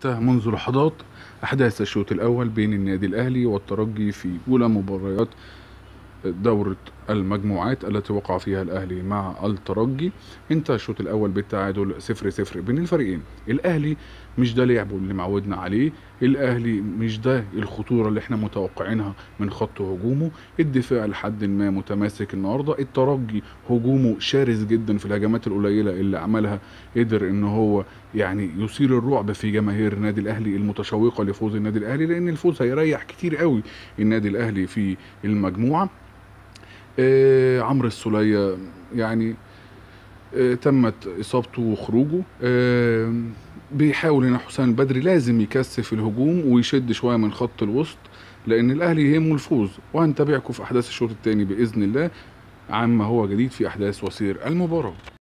انتهى منذ لحظات أحداث الشوط الأول بين النادي الأهلي والترجي في أولى مباريات دورة المجموعات التي وقع فيها الأهلي مع الترجي انتهى الشوط الأول بالتعادل 0-0 بين الفريقين الأهلي مش ده لعبه اللي معودنا عليه الأهلي مش ده الخطورة اللي احنا متوقعينها من خط هجومه الدفاع لحد ما متماسك النهاردة الترجي هجومه شرس جدا في الهجمات القليلة اللي عملها قدر ان هو يعني يثير الرعب في جماهير النادي الاهلي المتشوقه لفوز النادي الاهلي لان الفوز هيريح كتير قوي النادي الاهلي في المجموعه آه عمرو السوليه يعني آه تمت اصابته وخروجه آه بيحاول ان حسام البدري لازم يكثف الهجوم ويشد شويه من خط الوسط لان الاهلي يهمه الفوز وهنتابعكم في احداث الشوط الثاني باذن الله عما هو جديد في احداث وسير المباراه